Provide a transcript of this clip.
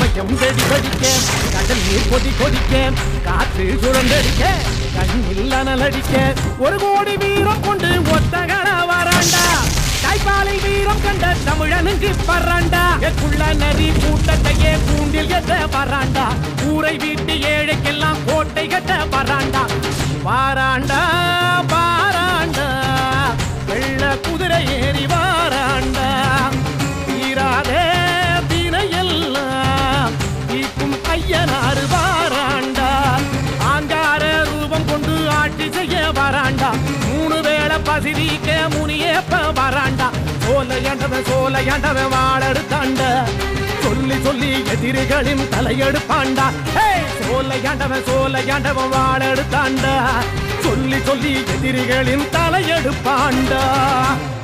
பயம் வெடி வெடிக்க கடல் நீர் கொதி கொதிக்க காற்று சுழந்தடிக்க கண்ணில் அனலடிக்க ஒரு கோடி வீரம் கொண்டு ஒத்தகர வராண்டா தாய்ப்பாலை வீரம் கண்ட தமிழனுக்கு பறாண்டா எக்குள்ள நரி கூட்டத்தையே கூண்டில் எத்த பறாண்டா ஊரை வீட்டு ஏழைக்கெல்லாம் கோட்டை கட்ட பறாண்டா பாராண்டா பாராண்டா வெள்ள குதிரை ஏறி வாராண்டா தீராதே தினையெல்லாம் தீக்கும் ஐயனாறு வாராண்டா ஆங்கார ரூபம் கொண்டு ஆட்சி செய்ய வராண்டா மூணு வேளை பசிதிக்க முனியப்ப வராண்டா சோலையாண்டவன் சோலையாண்டவன் வாழெடுத்தாண்ட சொல்லி சொல்லி எதிரிகளின் தலையெடுப்பாண்டா ஹேய்! சோலையாண்டவன் சோலையாண்டவன் வாழெடுத்தாண்டா சொல்லி சொல்லி எதிரிகளின் தலையெடுப்பாண்டா